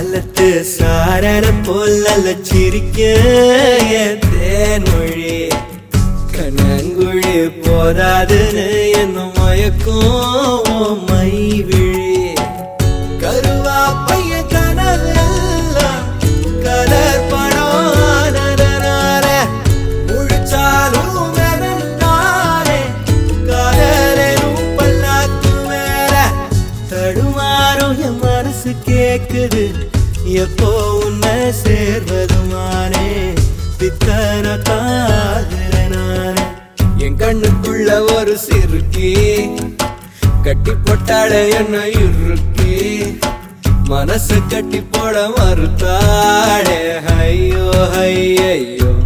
காலத்து சாரர போல சிரிக்க என் தேன்மொழி கண்ணங்குழி போதாதுன்னு என்ன மயக்கும் உன் மை விழி கருவா பைய கனவெல்லாம் கலர் படம் ஆனதனாலே முழிச்சாலும் வெறுந்தாலே காதலும் பல்லாக்கு மேல தடுமாறும் என் மனசு கேக்குது எப்போ உன்னை சேர்வதுமானே பித்தன காதுல நானே என் கண்ணுக்குள்ள ஒரு சிறுக்கி கட்டி போட்டாட என்ன இறுக்கி மனசு கட்டி போட மறுத்தாடே ஐயோ ஐயோ